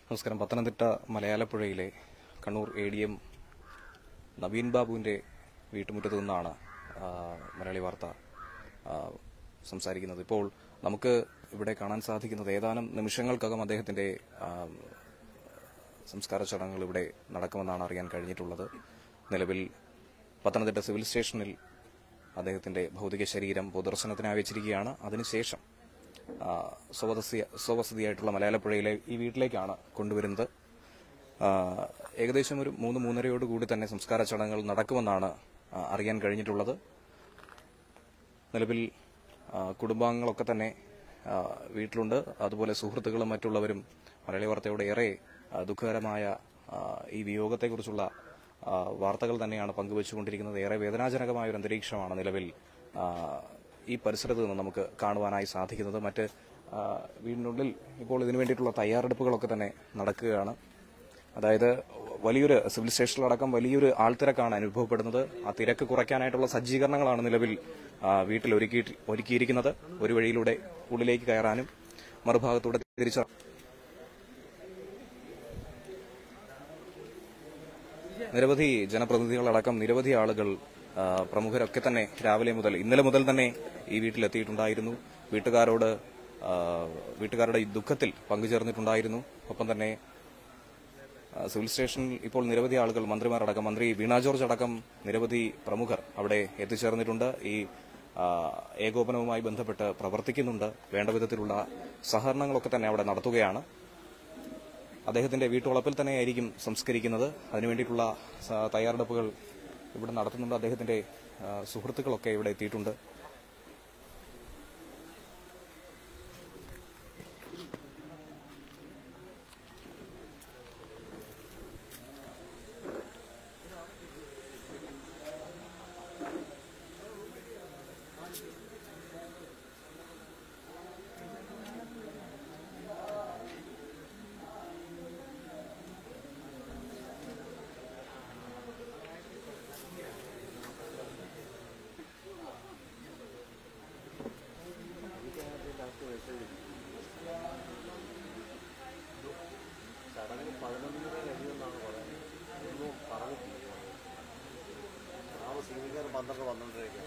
നമസ്കാരം പത്തനംതിട്ട മലയാലപ്പുഴയിലെ Kannur A D M Naveen ബാബുവിൻ്റെ വീട്ടുമുറ്റത്ത് നിന്നാണ് ആ, മലയാളി വാർത്ത ആ, സംസാരിക്കുന്നത് ഇപ്പോൾ നമുക്ക് ഇവിടെ കാണാൻ സാധിക്കുന്നത് ഏതാനും നിമിഷങ്ങൾക്കകം അദ്ദേഹത്തിൻ്റെ ആ, സംസ്കാര ചടങ്ങുകൾ ഇവിടെ നടക്കുമെന്നാണ് അറിയാൻ കഴിഞ്ഞിട്ടുള്ളത് നിലവിൽ പത്തനംതിട്ട സിവിൽ സ്റ്റേഷനിൽ അദ്ദേഹത്തിന്റെ ഭൗതിക ശരീരം പൊതുദർശനത്തിനായി വെച്ചിരിക്കുകയാണ് അതിനുശേഷം ആ, സ്വവസതി സ്വവസതിയായിട്ടുള്ള മലയാളപ്പുഴയിലെ ഈ വീട്ടിലേക്കാണ് കൊണ്ടുവരുന്നത് ആ, ഏകദേശം ഒരു മൂന്ന് മൂന്നരയോട് കൂടി തന്നെ സംസ്കാര ചടങ്ങുകൾ നടക്കുമെന്നാണ് ആ, അറിയാൻ കഴിഞ്ഞിട്ടുള്ളത് നിലവിൽ ആ, കുടുംബാംഗങ്ങളൊക്കെ തന്നെ ആ, വീട്ടിലുണ്ട് അതുപോലെ സുഹൃത്തുക്കളും മറ്റുള്ളവരും മലയാളി വാർത്തയോട് ഏറെ ആ, ദുഃഖകരമായ ആ, ഈ വിയോഗത്തെക്കുറിച്ചുള്ള ആ, വാർത്തകൾ തന്നെയാണ് പങ്കുവച്ചുകൊണ്ടിരിക്കുന്നത് ഏറെ വേദനാജനകമായ ഒരു അന്തരീക്ഷമാണ് നിലവിൽ ആ, ഈ പരിസരത്ത് നിന്ന് നമുക്ക് കാണുവാനായി സാധിക്കുന്നത് മറ്റ് ആ, വീടിനുള്ളിൽ ഇപ്പോൾ ഇതിനു വേണ്ടിയിട്ടുള്ള തയ്യാറെടുപ്പുകളൊക്കെ തന്നെ നടക്കുകയാണ് അതായത് വലിയൊരു സിവിൽ സ്റ്റേഷനിലടക്കം വലിയൊരു ആൾത്തിരക്കാണ് അനുഭവപ്പെടുന്നത് ആ തിരക്ക് കുറയ്ക്കാനായിട്ടുള്ള സജ്ജീകരണങ്ങളാണ് നിലവിൽ ആ, വീട്ടിൽ ഒരുക്കി ഒരുക്കിയിരിക്കുന്നത് ഒരു വഴിയിലൂടെ ഉള്ളിലേക്ക് കയറാനും മറുഭാഗത്തൂടെ തിരിച്ച നിരവധി ജനപ്രതിനിധികളടക്കം നിരവധി ആളുകൾ ആ, പ്രമുഖരൊക്കെ തന്നെ രാവിലെ മുതൽ ഇന്നലെ മുതൽ തന്നെ ഈ വീട്ടിലെത്തിയിട്ടുണ്ടായിരുന്നു വീട്ടുകാരോട് ആ, വീട്ടുകാരുടെ ഈ ദുഃഖത്തിൽ പങ്കുചേർന്നിട്ടുണ്ടായിരുന്നു ഒപ്പം തന്നെ ആ, സിവിൽ സ്റ്റേഷനിൽ ഇപ്പോൾ നിരവധി ആളുകൾ മന്ത്രിമാരടക്കം മന്ത്രി വീണ ജോർജ് അടക്കം നിരവധി പ്രമുഖർ അവിടെ എത്തിച്ചേർന്നിട്ടുണ്ട് ഈ ആ, ഏകോപനവുമായി ബന്ധപ്പെട്ട് പ്രവർത്തിക്കുന്നുണ്ട് വേണ്ട വിധത്തിലുള്ള സഹകരണങ്ങളൊക്കെ തന്നെ അവിടെ നടത്തുകയാണ് അദ്ദേഹത്തിന്റെ വീട്ടുവളപ്പിൽ തന്നെയായിരിക്കും സംസ്കരിക്കുന്നത് അതിനുവേണ്ടിയിട്ടുള്ള സ- തയ്യാറെടുപ്പുകൾ ഇവിടെ നടത്തുന്നുണ്ട് അദ്ദേഹത്തിന്റെ ആ, സുഹൃത്തുക്കളൊക്കെ ഇവിടെ എത്തിയിട്ടുണ്ട് ചടങ്ങ് പതിനൊന്നിന് കഴിയുമെന്നാണ് പറയുന്നത് ഒന്നും പറഞ്ഞിട്ടില്ല നാളെ സിനിമക്കാർ പന്ത്രണ്ട് പന്ത്രണ്ടരയ്ക്ക്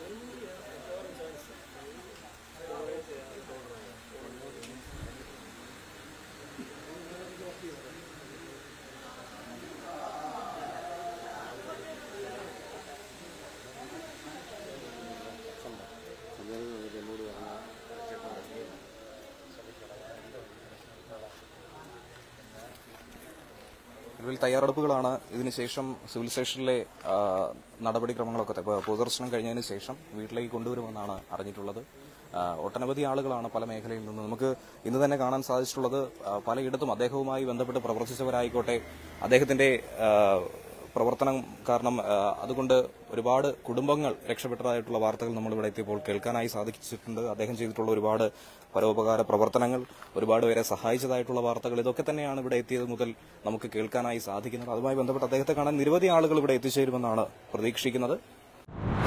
എന്നോട് പറഞ്ഞ നിലവിൽ തയ്യാറെടുപ്പുകളാണ് ഇതിനുശേഷം സിവിൽ സ്റ്റേഷനിലെ ആ, നടപടിക്രമങ്ങളൊക്കെ ത- ഇപ്പൊ പൊതുദർശനം കഴിഞ്ഞതിന് ശേഷം വീട്ടിലേക്ക് കൊണ്ടുവരുമെന്നാണ് അറിഞ്ഞിട്ടുള്ളത് ആ, ഒട്ടനവധി ആളുകളാണ് പല മേഖലയിൽ നിന്ന് നമുക്ക് ഇന്ന് തന്നെ കാണാൻ സാധിച്ചിട്ടുള്ളത് ആ, പലയിടത്തും അദ്ദേഹവുമായി ബന്ധപ്പെട്ട് പ്രവർത്തിച്ചവരായിക്കോട്ടെ അദ്ദേഹത്തിന്റെ ആ, പ്രവർത്തനം കാരണം ആ, അതുകൊണ്ട് ഒരുപാട് കുടുംബങ്ങൾ രക്ഷപ്പെട്ടതായിട്ടുള്ള വാർത്തകൾ നമ്മൾ ഇവിടെ എത്തിയപ്പോൾ കേൾക്കാനായി സാധിച്ചിട്ടുണ്ട് അദ്ദേഹം ചെയ്തിട്ടുള്ള ഒരുപാട് പരോപകാര പ്രവർത്തനങ്ങൾ ഒരുപാട് പേരെ സഹായിച്ചതായിട്ടുള്ള വാർത്തകൾ ഇതൊക്കെ തന്നെയാണ് ഇവിടെ എത്തിയത് മുതൽ നമുക്ക് കേൾക്കാനായി സാധിക്കുന്നത് അതുമായി ബന്ധപ്പെട്ട് അദ്ദേഹത്തെ കാണാൻ നിരവധി ആളുകൾ ഇവിടെ എത്തിച്ചേരുമെന്നാണ് പ്രതീക്ഷിക്കുന്നത്